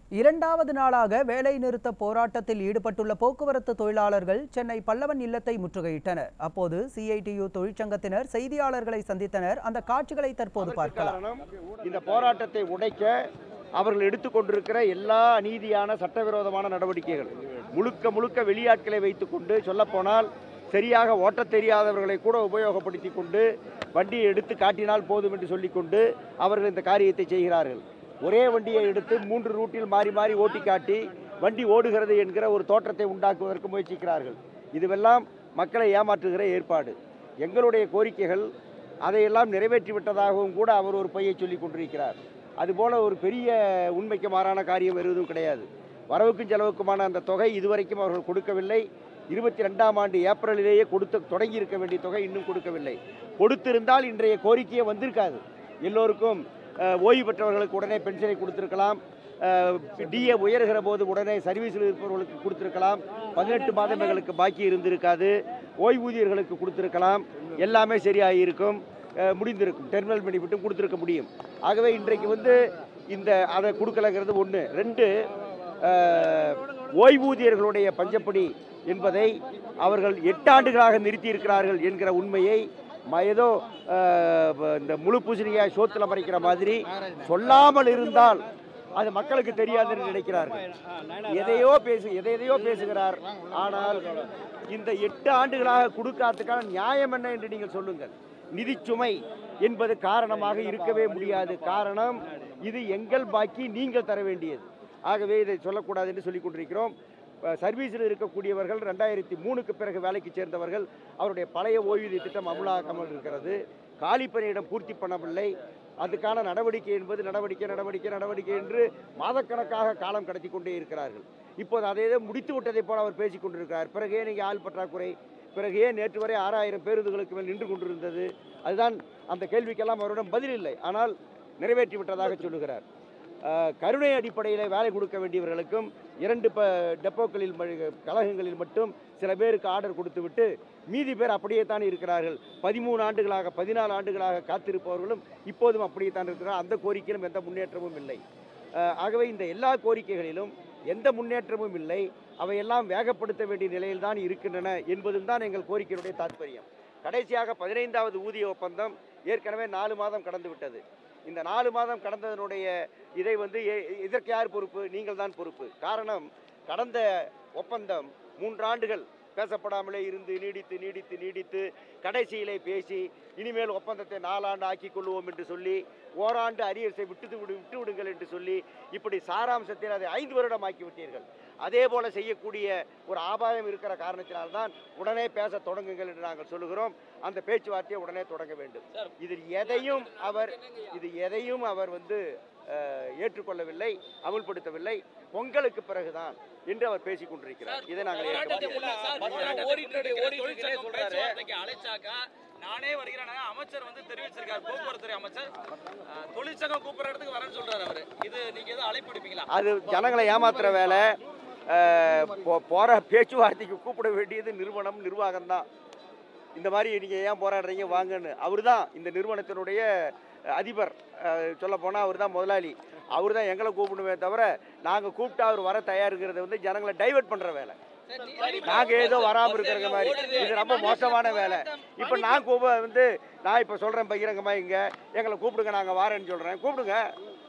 இரண்டாவது நாளாக வேலைநிறுத்த போராட்டத்தில் ஈடுபட்டுள்ள போக்குவரத்து தொழிலாளர்கள் சென்னை பல்லவன் இல்லத்தை முற்றுகையிட்டனர் அப்போது சிஐடியு தொழிற்சங்கத்தினர் செய்தியாளர்களை சந்தித்தனர் அந்த காட்சிகளை தற்போது பார்க்கலாம் காரணம் இந்த போராட்டத்தை உடைக்க அவர்கள் எடுத்துக்கொண்டிருக்கிற எல்லா அநீதியான சட்டவிரோதமான நடவடிக்கைகள் முழுக்க முழுக்க வெளியாட்களை வைத்துக்கொண்டு சொல்லப்போனால் சரியாக ஓட்டத் தெரியாதவர்களை கூட உபயோகப்படுத்தி கொண்டு வண்டியை எடுத்து காட்டினால் போதும் என்று சொல்லிக்கொண்டு அவர்கள் இந்த காரியத்தை செய்கிறார்கள் ஒரே வண்டியை எடுத்து மூன்று ரூட்டில் மாறி மாறி ஓட்டி காட்டி வண்டி ஓடுகிறது என்கிற ஒரு தோற்றத்தை உண்டாக்குவதற்கு முயற்சிக்கிறார்கள் இதுவெல்லாம் மக்களை ஏமாற்றுகிற ஏற்பாடு எங்களுடைய கோரிக்கைகள் அதையெல்லாம் நிறைவேற்றி விட்டதாகவும் கூட அவர் ஒரு பையை சொல்லி கொண்டிருக்கிறார் அதுபோல ஒரு பெரிய உண்மைக்கு மாறான காரியம் எதுவும் கிடையாது வரவுக்கும் செலவுக்குமான அந்த தொகை இதுவரைக்கும் அவர்கள் கொடுக்கவில்லை இருபத்தி ரெண்டாம் ஆண்டு ஏப்ரலிலேயே கொடுத்து தொடங்கி இருக்க வேண்டிய தொகை இன்னும் கொடுக்கவில்லை கொடுத்திருந்தால் இன்றைய கோரிக்கையே வந்திருக்காது எல்லோருக்கும் அஹ், ஓய்வு பெற்றவர்களுக்கு உடனே பென்ஷனை கொடுத்திருக்கலாம் டிஏ உயர்கிற போது உடனே சர்வீஸில் இருப்பவர்களுக்கு கொடுத்திருக்கலாம் பதினெட்டு மாதங்களுக்கு பாக்கி இருந்திருக்காது ஓய்வூதியர்களுக்கு கொடுத்திருக்கலாம் எல்லாமே சரியாக இருக்கும் அஹ், முடிந்திருக்கும் டெர்மினல் பெனிஃபிட்டும் கொடுத்திருக்க முடியும் ஆகவே இன்றைக்கு வந்து இந்த அதை கொடுக்கலங்கிறது ஒன்று ரெண்டு அஹ், ஓய்வூதியர்களுடைய பஞ்சப்படி என்பதை அவர்கள் எட்டு ஆண்டுகளாக நிறுத்தி இருக்கிறார்கள் என்கிற உண்மையை ம- ஏதோ அஹ், இந்த முழு பூசணிக்காய் சோத்துல மறைக்கிற மாதிரி சொல்லாமல் இருந்தால் அது மக்களுக்கு தெரியாதுன்னு நினைக்கிறார்கள் எதையோ பேசு எதை எதையோ பேசுகிறார் ஆனால் இந்த எட்டு ஆண்டுகளாக கொடுக்காததுக்கான நியாயம் என்ன என்று நீங்கள் சொல்லுங்கள் நிதிச்சுமை என்பது காரணமாக இருக்கவே முடியாது காரணம் இது எங்கள் பாக்கி நீங்கள் தர வேண்டியது ஆகவே இதை சொல்லக்கூடாது என்று சொல்லிக் கொண்டிருக்கிறோம் அஹ் சர்வீஸில் இருக்கக்கூடியவர்கள் ரெண்டாயிரத்தி மூணுக்கு பிறகு வேலைக்கு சேர்ந்தவர்கள் அவருடைய பழைய ஓய்வூதிய திட்டம் அமலாக்காமல் இருக்கிறது காலி பணியிடம் பூர்த்தி பண்ணவில்லை அதுக்கான நடவடிக்கை என்பது நடவடிக்கை நடவடிக்கை நடவடிக்கை என்று மாதக்கணக்காக காலம் கடத்தி கொண்டே இருக்கிறார்கள் இப்போது அதை ஏதோ முடித்து விட்டதை போல அவர் பேசிக் கொண்டிருக்கிறார் பிறகு ஏன் நீங்கள் ஆள் பற்றாக்குறை பிறகு ஏன் நேற்று வரை ஆறாயிரம் பேருந்துகளுக்கு மேல் நின்று கொண்டிருந்தது அதுதான் அந்த கேள்விக்கெல்லாம் அவரிடம் பதில் இல்லை ஆனால் நிறைவேற்றி விட்டதாக சொல்லுகிறார் அஹ், கருணை அடிப்படையில் வேலை கொடுக்க வேண்டியவர்களுக்கும் இரண்டு ப டெப்போக்களில் ம- கழகங்களில் மட்டும் சில பேருக்கு ஆர்டர் கொடுத்துவிட்டு மீதி பேர் அப்படியே தான் இருக்கிறார்கள் பதிமூணு ஆண்டுகளாக பதினாலு ஆண்டுகளாக காத்திருப்பவர்களும் இப்போதும் அப்படியே தான் இருக்கிறார் அந்த கோரிக்கையிலும் எந்த முன்னேற்றமும் இல்லை அஹ், ஆகவே இந்த எல்லா கோரிக்கைகளிலும் எந்த முன்னேற்றமும் இல்லை அவையெல்லாம் வேகப்படுத்த வேண்டிய நிலையில் தான் இருக்கின்றன என்பதும் தான் எங்கள் கோரிக்கையுடைய தாற்பயம் கடைசியாக பதினைந்தாவது ஊதிய ஒப்பந்தம் ஏற்கனவே நாலு மாதம் கடந்து விட்டது இந்த நாலு மாதம் கடந்ததனுடைய இதை வந்து எ- இதற்கு யார் பொறுப்பு நீங்கள் தான் பொறுப்பு காரணம் கடந்த ஒப்பந்தம் மூன்றாண்டுகள் பேசப்படாமலே இருந்து நீடித்து நீடித்து நீடித்து கடைசியிலே பேசி இனிமேல் ஒப்பந்தத்தை நாலாண்டு ஆக்கிக் கொள்வோம் என்று சொல்லி ஓராண்டு அரியர்ஸை விட்டு விடு விட்டு விடுங்கள் என்று சொல்லி இப்படி சாராம்சத்தில் அதை ஐந்து வருடம் ஆக்கி விட்டீர்கள் அதே போல செய்யக்கூடிய ஒரு ஆபாயம் இருக்கிற காரணத்தினால்தான் உடனே பேச தொடங்குங்கள் என்று நாங்கள் சொல்லுகிறோம் அந்த பேச்சுவார்த்தையை உடனே தொடங்க வேண்டும் இதில் எதையும் அவர் இது எதையும் அவர் வந்து அஹ், ஏற்றுக்கொள்ளவில்லை அமுல்படுத்தவில்லை பொங்கலுக்கு பிறகுதான் என்று அவர் பேசிக் கொண்டிருக்கிறார் இதை நாங்கள் ஏற்க முடியாது. பேச்சுவார்த்தைக்கு அழைச்சாக்கா நானே வருகிறேன் அமைச்சர் வந்து தெரிவிச்சிருக்காரு போக்குவரத்து துறை அமைச்சர் அஹ், தொழிற்சங்கம் கூப்பிடுற இடத்துக்கு வரேன்னு சொல்றாரு அவரு இது நீங்க எதுவும் அழைப்பு விடுப்பீங்களா அது ஜனங்களை ஏமாத்துற வேலை அஹ், போ- போற பேச்சுவார்த்தைக்கு கூப்பிட வேண்டியது நிறுவனம் நிர்வாகம் தான் இந்த மாதிரி நீங்கள் ஏன் போராடுறீங்க வாங்கன்னு அவர் தான் இந்த நிறுவனத்தினுடைய அஹ், அதிபர் சொல்ல போனால் அவர் தான் முதலாளி அவர் தான் எங்களை கூப்பிடுமே தவிர நாங்கள் கூப்பிட்டா அவர் வர தயாருங்கிறது வந்து ஜனங்களை டைவர்ட் பண்ணுற வேலை நாங்கள் ஏதோ வராமல் இருக்கிற மாதிரி இது ரொம்ப மோசமான வேலை இப்போ நான் கூப்ப வந்து நான் இப்போ சொல்கிறேன் பகிரங்கமாக இங்கே எங்களை கூப்பிடுங்க நாங்கள் வாரேன்னு சொல்கிறேன் கூப்பிடுங்க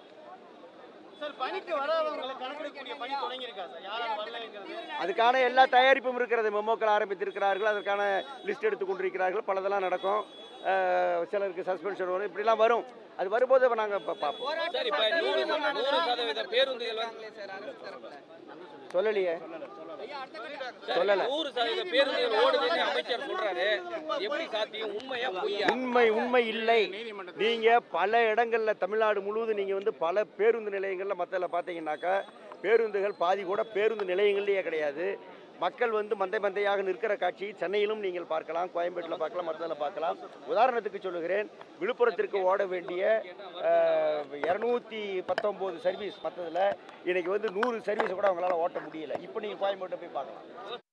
அதுக்கான எல்லா தயாரிப்பும் இருக்கிறது மெமோக்கள் ஆரம்பித்திருக்கிறார்கள் அதற்கான லிஸ்ட் எடுத்து கொண்டிருக்கிறார்கள் பலதெல்லாம் நடக்கும் அஹ், சிலருக்கு சஸ்பென்ஷன் வரும் இப்படிலாம் வரும் அது வரும்போது நாங்கள் பார்ப்போம் சரி இப்ப நூறு நூறு சதவீத பேருந்துகள் வந்து சொல்லலையே சொல்லல நூறு சதவீத பேருந்துகள் ஓடுதுன்னு அமைச்சர் சொல்றாரு எப்படி சாத்தியம் உண்மையா பொய்யா உண்மை உண்மை இல்லை நீங்க பல இடங்கள்ல தமிழ்நாடு முழுவதும் நீங்க வந்து பல பேருந்து நிலையங்கள்ல மத்தல பாத்தீங்கன்னாக்கா பேருந்துகள் பாதி கூட பேருந்து நிலையங்கள்லயே கிடையாது மக்கள் வந்து மந்தை மந்தையாக நிற்கிற காட்சி சென்னையிலும் நீங்கள் பார்க்கலாம் கோயம்பேட்டில் பார்க்கலாம் மற்றதில் பார்க்கலாம் உதாரணத்துக்கு சொல்லுகிறேன் விழுப்புரத்திற்கு ஓட வேண்டிய இரநூத்தி பத்தொம்போது சர்வீஸ் மற்றதில் இன்னைக்கு வந்து நூறு சர்வீஸ் கூட அவங்களால ஓட்ட முடியல இப்போ நீங்கள் கோயம்பேட்டை போய் பார்க்கலாம்